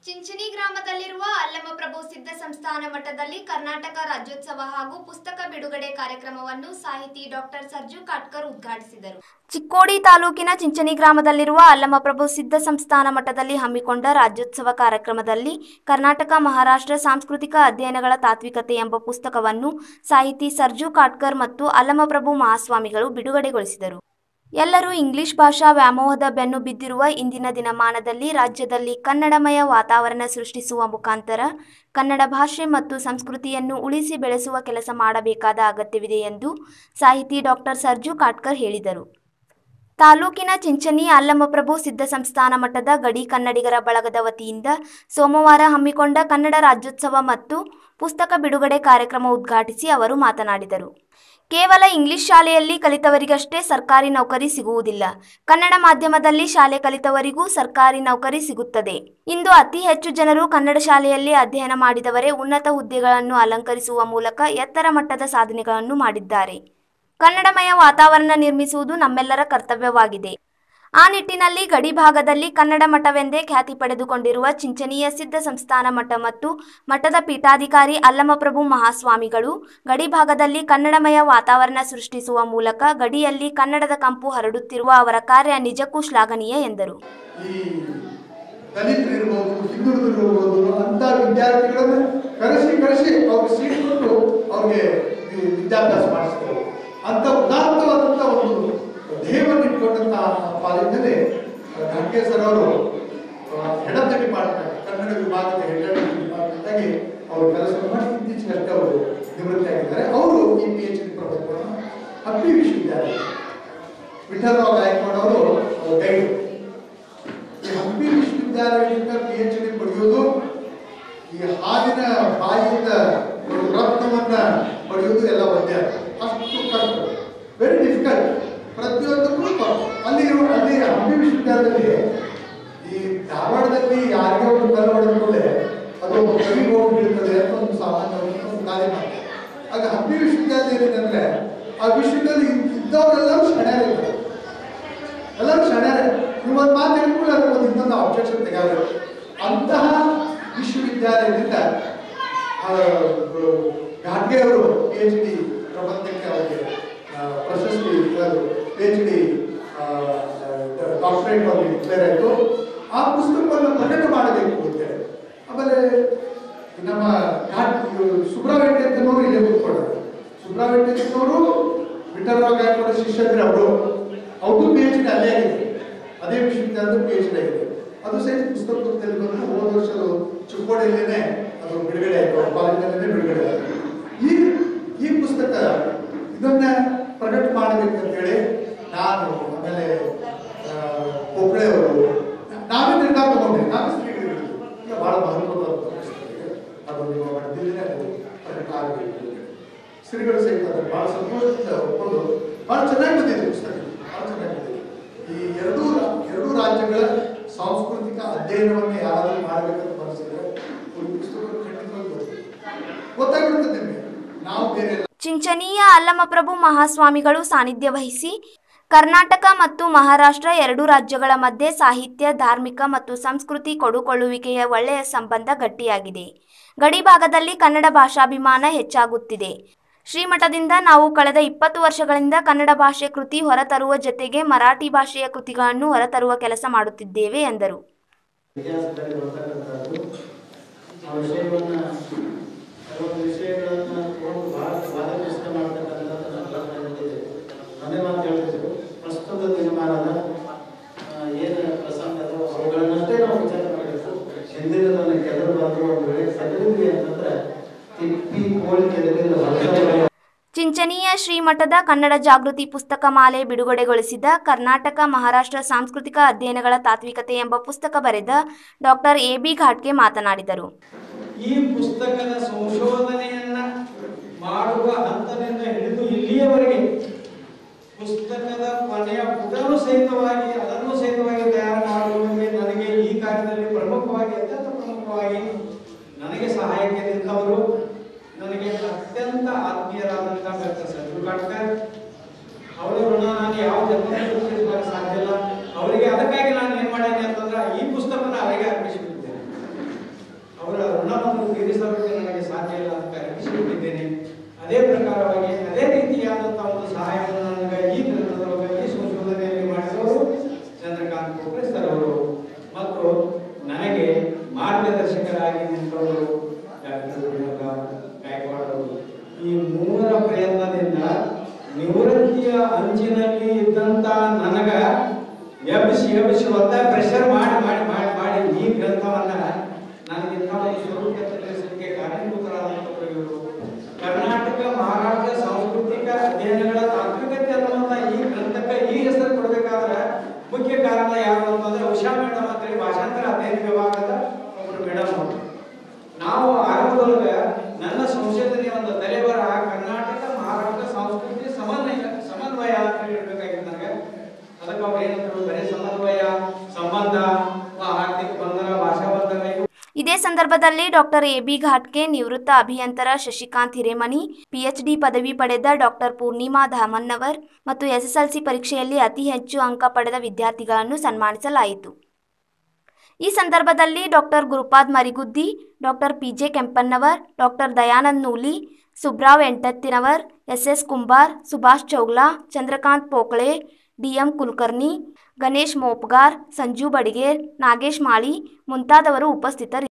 ಚಿಂಚಣಿ ಗ್ರಾಮದಲ್ಲಿರುವ ಅಲ್ಲಮಪ್ರಭು ಸಿದ್ಧ ಸಂಸ್ಥಾನ ಮಠದಲ್ಲಿ ಕರ್ನಾಟಕ ರಾಜ್ಯೋತ್ಸವ ಹಾಗೂ ಪುಸ್ತಕ ಬಿಡುಗಡೆ ಕಾರ್ಯಕ್ರಮವನ್ನು ಸಾಹಿತಿ ಡಾಕ್ಟರ್ ಸರ್ಜು ಕಾಟ್ಕರ್ ಉದ್ಘಾಟಿಸಿದರು ಚಿಕ್ಕೋಡಿ ತಾಲೂಕಿನ ಚಿಂಚಣಿ ಗ್ರಾಮದಲ್ಲಿರುವ ಅಲ್ಲಮಪ್ರಭು ಸಿದ್ಧ ಸಂಸ್ಥಾನ ಮಠದಲ್ಲಿ ಹಮ್ಮಿಕೊಂಡ ರಾಜ್ಯೋತ್ಸವ ಕಾರ್ಯಕ್ರಮದಲ್ಲಿ ಕರ್ನಾಟಕ ಮಹಾರಾಷ್ಟ್ರ ಸಾಂಸ್ಕೃತಿಕ ಅಧ್ಯಯನಗಳ ತಾತ್ವಿಕತೆ ಎಂಬ ಪುಸ್ತಕವನ್ನು ಸಾಹಿತಿ ಸರ್ಜು ಕಾಟ್ಕರ್ ಮತ್ತು ಅಲ್ಲಮಪ್ರಭು ಮಹಾಸ್ವಾಮಿಗಳು ಬಿಡುಗಡೆಗೊಳಿಸಿದರು ಎಲ್ಲರೂ ಇಂಗ್ಲಿಷ್ ಭಾಷಾ ವ್ಯಾಮೋಹದ ಬೆನ್ನು ಬಿದ್ದಿರುವ ಇಂದಿನ ದಿನಮಾನದಲ್ಲಿ ರಾಜ್ಯದಲ್ಲಿ ಕನ್ನಡಮಯ ವಾತಾವರಣ ಸೃಷ್ಟಿಸುವ ಮುಖಾಂತರ ಕನ್ನಡ ಭಾಷೆ ಮತ್ತು ಸಂಸ್ಕೃತಿಯನ್ನು ಉಳಿಸಿ ಬೆಳೆಸುವ ಕೆಲಸ ಮಾಡಬೇಕಾದ ಅಗತ್ಯವಿದೆ ಎಂದು ಸಾಹಿತಿ ಡಾಕ್ಟರ್ ಸರ್ಜು ಕಾಟ್ಕರ್ ಹೇಳಿದರು ತಾಲೂಕಿನ ಚಿಂಚಣಿ ಅಲ್ಲಮಪ್ರಭು ಸಿದ್ಧ ಸಂಸ್ಥಾನ ಮಠದ ಗಡಿ ಕನ್ನಡಿಗರ ಬಳಗದ ವತಿಯಿಂದ ಸೋಮವಾರ ಹಮ್ಮಿಕೊಂಡ ಕನ್ನಡ ರಾಜ್ಯೋತ್ಸವ ಮತ್ತು ಪುಸ್ತಕ ಬಿಡುಗಡೆ ಕಾರ್ಯಕ್ರಮ ಉದ್ಘಾಟಿಸಿ ಅವರು ಮಾತನಾಡಿದರು ಕೇವಲ ಇಂಗ್ಲಿಷ್ ಶಾಲೆಯಲ್ಲಿ ಕಲಿತವರಿಗಷ್ಟೇ ಸರ್ಕಾರಿ ನೌಕರಿ ಸಿಗುವುದಿಲ್ಲ ಕನ್ನಡ ಮಾಧ್ಯಮದಲ್ಲಿ ಶಾಲೆ ಕಲಿತವರಿಗೂ ಸರ್ಕಾರಿ ನೌಕರಿ ಸಿಗುತ್ತದೆ ಇಂದು ಅತಿ ಹೆಚ್ಚು ಜನರು ಕನ್ನಡ ಶಾಲೆಯಲ್ಲಿ ಅಧ್ಯಯನ ಮಾಡಿದವರೇ ಉನ್ನತ ಹುದ್ದೆಗಳನ್ನು ಅಲಂಕರಿಸುವ ಮೂಲಕ ಎತ್ತರ ಮಟ್ಟದ ಸಾಧನೆಗಳನ್ನು ಮಾಡಿದ್ದಾರೆ ಕನ್ನಡಮಯ ವಾತಾವರಣ ನಿರ್ಮಿಸುವುದು ನಮ್ಮೆಲ್ಲರ ಕರ್ತವ್ಯವಾಗಿದೆ ಆ ನಿಟ್ಟಿನಲ್ಲಿ ಗಡಿ ಭಾಗದಲ್ಲಿ ಕನ್ನಡ ಮಠವೆಂದೇ ಖ್ಯಾತಿ ಪಡೆದುಕೊಂಡಿರುವ ಚಿಂಚನೀಯ ಸಿದ್ಧ ಸಂಸ್ಥಾನ ಮಠ ಮತ್ತು ಮಠದ ಪೀಠಾಧಿಕಾರಿ ಅಲ್ಲಮಪ್ರಭು ಮಹಾಸ್ವಾಮಿಗಳು ಗಡಿ ಭಾಗದಲ್ಲಿ ಕನ್ನಡಮಯ ವಾತಾವರಣ ಸೃಷ್ಟಿಸುವ ಮೂಲಕ ಗಡಿಯಲ್ಲಿ ಕನ್ನಡದ ಕಂಪು ಹರಡುತ್ತಿರುವ ಅವರ ಕಾರ್ಯ ನಿಜಕ್ಕೂ ಶ್ಲಾಘನೀಯ ಎಂದರು ಈ ದಲಿತರು ಇರ್ಬೋದು ಹಿಂದುಳಿದರು ಇರ್ಬೋದು ಅಂತ ವಿದ್ಯಾರ್ಥಿಗಳನ್ನು ಕರೆಸಿ ಕರೆಸಿ ಅವ್ರಿಗೆ ಸೀಟ್ ಕೊಟ್ಟು ಅವ್ರಿಗೆ ವಿ- ವಿದ್ಯಾಭ್ಯಾಸ ಮಾಡಿಸ್ತಾರೆ ಅಂತ ಉದಾತ್ತವಾದಂಥ ಒಂದು ಧ್ಯೇಯವನ್ನು ಇಟ್ಕೊಂಡಂತ ಕಾಲೇಜಿನಲ್ಲಿ ಖರ್ಗೆ ಸರ್ ಅವರು head of the department Kannada ವಿಭಾಗದ ಹೆಡ್ ಆಫ್ ದ ಡಿಪಾರ್ಟ್ಮೆಂಟ್ ಆಗಿ ಅವರು ಕೆಲಸವನ್ನು ಮಾಡಿ ಇತ್ತೀಚೆಗಷ್ಟೇ ಅವರು ನಿವೃತ್ತಿ ಆಗಿದ್ದಾರೆ ಅವರು ಈ ಪಿ ಎಚ್ ಡಿ ಪ್ರಬಂಧವನ್ನು ಹಂಪಿ ವಿಶ್ವವಿದ್ಯಾಲಯ ವಿಠಲರಾವ್ ಗಾಯಕ್ವಾಡ್ ಅವರು ಗೈಡ್ ಈ ಹಂಪಿ ವಿಶ್ವವಿದ್ಯಾಲಯದಿಂದ ಪಿ ಎಚ್ ಡಿ ಪಡೆಯೋದು ಈ ಹಾಲಿನ ಬಾಯಿಯಿಂದ ಒಂದು ರತ್ನವನ್ನ ಪಡೆಯೋದು ಎಲ್ಲ ಒಂದೇ ಅಷ್ಟು ಕಷ್ಟ ವೆರಿ ಡಿಫಿಕಲ್ಟ್ ಪ್ರತಿಯೊಂದಕ್ಕೂ ಪ- ಅಲ್ಲಿ ಇರುವ ಅಲ್ಲಿ ಹಂಪಿ ವಿಶ್ವವಿದ್ಯಾಲಯದಲ್ಲಿ ಈ ಧಾರವಾಡದಲ್ಲಿ ಯಾರಿಗೇ ಒಂದು ಕಲ್ಲು ಹೊಡೆದ ಕೂಡಲೇ ಅದು ಒಬ್ಬ ಕವಿಗೆ ಹೋಗಿ ಬೀಳ್ತದೆ ಅಂತ ಒಂದು ಸಾಮಾನ್ಯ ಒಂದು ಗಾದೆ ಮಾತು ಆಗ ಹಂಪಿ ವಿಶ್ವವಿದ್ಯಾಲಯ ಏನಿದೆ ಆ ವಿಶ್ವವಿದ್ಯಾಲಯ ಇದ್ದವರೆಲ್ಲರೂ ಶಣ್ಯರಿದ್ದಾರೆ ಎಲ್ಲರೂ ಶಣ್ಯರೇ ನೀವು ಒಂದು ಮಾತು ಹೇಳ್ಕೊಳ್ಳಿ ಅದಕ್ಕೆ ಒಂದು ಇನ್ನೊಂದು ಆಬ್ಜೆಕ್ಷನ್ ತೆಗೆಯಬೇಕು ಅಂತಹ ವಿಶ್ವವಿದ್ಯಾಲಯದಿಂದ ಆ, ಘಾಟ್ಗೆ ಅವರು ಪಿ ಎಚ್ ಡಿ ಪ್ರಬಂಧಕ್ಕೆ ಅವರಿಗೆ ಆ, ಪ್ರಶಸ್ತಿ ಪಿ ಎಚ್ ಡಿ ಡಾಕ್ಟರೇಟ್ ಅವರಿಗೆ ಡಿಕ್ಲೇರ್ ಆಯಿತು ಆ ಪುಸ್ತಕವನ್ನು ಪ್ರಕಟ ಮಾಡಬೇಕು ಅಂತೇಳಿ ಆಮೇಲೆ ನಮ್ಮ ಘಾಟ್ ಸುಬ್ರಹ್ಮಣ್ಯ ಅಂತನವರು ಇಲ್ಲೇ ಕೂತ್ಕೊಂಡರು ಸುಬ್ರಹ್ಮಣ್ಯ ಅಂತನವರು ವಿಠಲರಾವ್ ಗಾಯಕ್ವಾಡ ಶಿಷ್ಯಂದ್ರೆ ಅವರು ಅವ್ರದ್ದು ಪಿ ಎಚ್ ಡಿ ಅಲ್ಲೇ ಆಗಿದೆ ಅದೇ ವಿಶ್ವವಿದ್ಯಾಲಯದ ಪಿ ಎಚ್ ಡಿ ಆಗಿದೆ ಅದು ಸಹಿತ ಪುಸ್ತಕ ರೂಪದಲ್ಲಿ ಬಂದು ಹೋದ ವರ್ಷದ ಚಿಕ್ಕೋಡಿಯಲ್ಲೇನೆ ಅದು ಬಿಡುಗಡೆ ಆಯಿತು ಕಾಲೇಜಿನಲ್ಲೇ ಬಿಡುಗಡೆ ಆಯಿತು ಈ ಈ ಪುಸ್ತಕ ಇದನ್ನ ಪ್ರಕಟ ಮಾಡಬೇಕು ಅಂತೇಳಿ ನಾನು ಆಮೇಲೆ ಕೊಪ್ಪಳೆ ಅವರು ನಾವೇ ನಿರ್ಧಾರ ತಗೊಂಡೆ ನಾನು ಶ್ರೀಗಳು ಈಗ ಬಹಳ ಮಹತ್ವದ ಪುಸ್ತಕ ಇದೆ. ಅದು ನಿಮ್ಮ ಮಠದಲ್ಲೇ ಅದು ಪ್ರಕಟ ಆಗಬೇಕು ಶ್ರೀಗಳು ಸಹಿತ ಅದನ್ನು ಬಹಳ ಸಂತೋಷದಿಂದ ಒಪ್ಕೊಂಡು ಬಹಳ ಚೆನ್ನಾಗಿ ಬಂದಿದೆ ಪುಸ್ತಕ ಬಹಳ ಚೆನ್ನಾಗಿ ಬಂದಿದೆ ಈ ಎರಡೂ ರಾ- ಎರಡೂ ರಾಜ್ಯಗಳ ಸಾಂಸ್ಕೃತಿಕ ಅಧ್ಯಯನವನ್ನು ಯಾರಾದರೂ ಮಾಡಬೇಕಂತ ಮನಸ್ಸಿದ್ರೆ ಒಂದು ಪುಸ್ತಕ ಖಂಡಿತವಾಗಿ ಓದಿ. ಗೊತ್ತಾಗ್ಬಿಡ್ತದೆ ನಿಮಗೆ ನಾವು ಬೇರೆ ಎಲ್ಲ ಚಿಂಚನೀಯ ಅಲ್ಲಮಪ್ರಭು ಮಹಾಸ್ವಾಮಿಗಳು ಸಾನ್ನಿಧ್ಯ ವಹಿಸಿ ಕರ್ನಾಟಕ ಮತ್ತು ಮಹಾರಾಷ್ಟ್ರ ಎರಡೂ ರಾಜ್ಯಗಳ ಮಧ್ಯೆ ಸಾಹಿತ್ಯ ಧಾರ್ಮಿಕ ಮತ್ತು ಸಂಸ್ಕೃತಿ ಕೊಡುಕೊಳ್ಳುವಿಕೆಯ ಒಳ್ಳೆಯ ಸಂಬಂಧ ಗಟ್ಟಿಯಾಗಿದೆ ಗಡಿ ಭಾಗದಲ್ಲಿ ಕನ್ನಡ ಭಾಷಾಭಿಮಾನ ಹೆಚ್ಚಾಗುತ್ತಿದೆ ಶ್ರೀಮಠದಿಂದ ನಾವು ಕಳೆದ ಇಪ್ಪತ್ತು ವರ್ಷಗಳಿಂದ ಕನ್ನಡ ಭಾಷೆ ಕೃತಿ ಹೊರತರುವ ಜೊತೆಗೆ ಮರಾಠಿ ಭಾಷೆಯ ಕೃತಿಗಳನ್ನು ಹೊರತರುವ ಕೆಲಸ ಮಾಡುತ್ತಿದ್ದೇವೆ ಎಂದರು ಇತಿಹಾಸದಲ್ಲಿ ಬರ್ತಕ್ಕಂಥದ್ದು ಆ ವಿಷಯವನ್ನು ಕೆಲವೊಂದು ವಿಷಯಗಳನ್ನು ತಗೊಂಡು ಭಾಳ ವಾದಗ್ರಸ್ತ ಮಾಡ್ತಕ್ಕಂಥದ್ದು ನನ್ನ ಪ್ರಶ್ನೆಯಲ್ಲಿ ಮನೆ ಮಾತು ಹೇಳ್ತಿದ್ರು ಪ್ರಸ್ತುತ ದಿನಮಾನದ ಆ, ಏನು ಪ್ರಸಂಗ ಅದೋ ಅವುಗಳನ್ನಷ್ಟೇ ನಾವು ವಿಚಾರ ಮಾಡಬೇಕು ಹಿಂದಿನದನ್ನು ಕೆದರಬಾರ್ದು ಒಂದು ವೇಳೆ ಕೆದರಿದ್ವಿ ಅಂತಂದ್ರೆ ತಿಪ್ಪಿ ಕೋಳಿ ಕೆದರಿದ ಹೊಸ ಚಿಂಚನೀಯ ಶ್ರೀಮಠದ ಕನ್ನಡ ಜಾಗೃತಿ ಪುಸ್ತಕ ಮಾಲೆ ಬಿಡುಗಡೆಗೊಳಿಸಿದ ಕರ್ನಾಟಕ ಮಹಾರಾಷ್ಟ್ರ ಸಾಂಸ್ಕೃತಿಕ ಅಧ್ಯಯನಗಳ ತಾತ್ವಿಕತೆ ಎಂಬ ಪುಸ್ತಕ ಬರೆದ ಡಾಕ್ಟರ್ ಎ ಬಿ ಘಾಟ್ಗೆ ಮಾತನಾಡಿದರು ಈ ಪುಸ್ತಕದ ಸಂಶೋಧನೆಯನ್ನ ಮಾಡುವ ಹಂತದಿಂದ ಹಿಡಿದು ಇಲ್ಲಿಯವರೆಗೆ ಪುಸ್ತಕದ ಕೊನೆಯ ಪುಟನು ಸಹಿತವಾಗಿ ಅದನ್ನು ಸಹಿತವಾಗಿ ತಯಾರು ಮಾಡುವುದಕ್ಕೆ ನನಗೆ ಈ ಕಾರ್ಯದಲ್ಲಿ ಪ್ರಮುಖವಾಗಿ ಅತ್ಯಂತ ಪ್ರಮುಖವಾಗಿ ನನಗೆ ಸಹಾಯಕ್ಕೆ ನಿಂತವರು ನನಗೆ ಅತ್ಯಂತ ಆತ್ಮೀಯರಾದಂಥ ಡಾಕ್ಟರ್ ಸಂಜು ಕಾಟ್ಕರ್ ಅವರ ಋಣ ನಾನು ಯಾವ ಜನ್ಮದಲ್ಲೂ ತೀರಿಸಲಿಕ್ಕೆ ಸಾಧ್ಯ ಇಲ್ಲ ಅವರಿಗೆ ಅದಕ್ಕಾಗಿ ನಾನು ಏನು ಮಾಡೇನೆ ಅಂತಂದ್ರೆ ಈ ಪುಸ್ತಕನ ಅವರಿಗೆ ಅರ್ಪಿಸಿಬಿಟ್ಟಿದ್ದೇನೆ ತೀರಿಸಲಿಕ್ಕೆ ನನಗೆ ಸಾಧ್ಯ ಇಲ್ಲ ಅಂತ ಕರೆಸಿಕೊಂಡಿದ್ದೇನೆ ಅದೇ ಪ್ರಕಾರವಾಗಿ ಅದೇ ರೀತಿಯಾದಂತಹ ಒಂದು ಸಹಾಯವನ್ನು ನನಗೆ ಈ ಗ್ರಂಥದೊಳಗೆ ಈ ಸಂಶೋಧನೆಯಲ್ಲಿ ಮಾಡಿದವರು ಚಂದ್ರಕಾಂತ್ ಕೋಪ್ರೆ ಸರ್ ಅವರು ಮತ್ತು ನನಗೆ ಮಾರ್ಗದರ್ಶಕರಾಗಿ ನಿಂತವರು ಡಾಕ್ಟರ್ ವಿನೋದ ಗಾಯಕ್ವಾಡ್ ಅವರು ಈ ಮೂವರ ಪ್ರಯತ್ನದಿಂದ ನಿವೃತ್ತಿಯ ಅಂಚಿನಲ್ಲಿ ಇದ್ದಂತ ನನಗ ಎಬ್ಬಿಸಿ ಎಬ್ಬಿಸಿ ಒತ್ತ ಪ್ರೆಷರ್ ಮಾಡಿ ಮಾಡಿ ಮಾಡಿ ಮಾಡಿ ಈ ಗ್ರಂಥವನ್ನ ನನಗಿಂತ ಒಂದು ಸ್ವರೂಪಕ್ಕೆ ತಿಳಿಸಲಿಕ್ಕೆ ಕಾರಣೀಭೂತರಾದಂಥವರು ಇವರು ಕರ್ನಾಟಕ ಮಹಾರಾಷ್ಟ್ರ ಸಾಂಸ್ಕೃತಿಕ ಅಧ್ಯಯನಗಳ ತಾತ್ವಿಕತೆ ಅನ್ನುವಂಥ ಈ ಗ್ರಂಥಕ್ಕೆ ಈ ಹೆಸರು ಕೊಡಬೇಕಾದ್ರೆ ಮುಖ್ಯ ಕಾರಣ ಯಾರು ಅಂತಂದ್ರೆ ಉಷಾ ಮೇಡಮ್ ಅಂತೇಳಿ ಭಾಷಾಂತರ ಅಧ್ಯಯನ ವಿಭಾಗದ ಒಬ್ಬರು ಮೇಡಮ್ ಅವರು ನಾವು ಆರಂಭದೊಳಗ ನನ್ನ ಸಂಶೋಧನೆಯ ಒಂದು ತಲೆಬರ ಕರ್ನಾಟಕ ಮಹಾರಾಷ್ಟ್ರ ಸಂಸ್ಕೃತಿ ಸಮನ್ವಯ ಸಮನ್ವಯ ಅಂತ ಹೇಳಿ ಇರ್ಬೇಕಾಗಿತ್ತು ನನಗೆ ಅದಕ್ಕೆ ಅವ್ರು ಏನಂದ್ರು ಬರೀ ಸಮನ್ವಯ ಸಂಬಂಧ ಆರ್ಥಿಕ ಬಂಧನ ಭಾಷಾ ಬಂಧನ ಇವು ಇದೇ ಸಂದರ್ಭದಲ್ಲಿ ಡಾಕ್ಟರ್ ಎ ಬಿ ಘಾಟ್ಗೆ ನಿವೃತ್ತ ಅಭಿಯಂತರ ಶಶಿಕಾಂತ್ ಹಿರೇಮನಿ ಪಿಎಚ್ಡಿ ಪದವಿ ಪಡೆದ ಡಾಕ್ಟರ್ ಪೂರ್ಣಿಮಾ ಧಾಮನ್ನವರ್ ಮತ್ತು ಎಸ್ಎಸ್ಎಲ್ಸಿ ಪರೀಕ್ಷೆಯಲ್ಲಿ ಅತಿ ಹೆಚ್ಚು ಅಂಕ ಪಡೆದ ವಿದ್ಯಾರ್ಥಿಗಳನ್ನು ಸನ್ಮಾನಿಸಲಾಯಿತು ಈ ಸಂದರ್ಭದಲ್ಲಿ doctor Gurupad Mariguddi doctor PJ Kempannavar doctor Dayanand Nooli Subrao Entattinavar SS Kumbar Subhash Chougla Chandrakant Pokale DM Kulkarni Ganesh Mopgar Sanju Badiger Nagesh Mali ಮುಂತಾದವರು ಉಪಸ್ಥಿತರಿದ್ದರು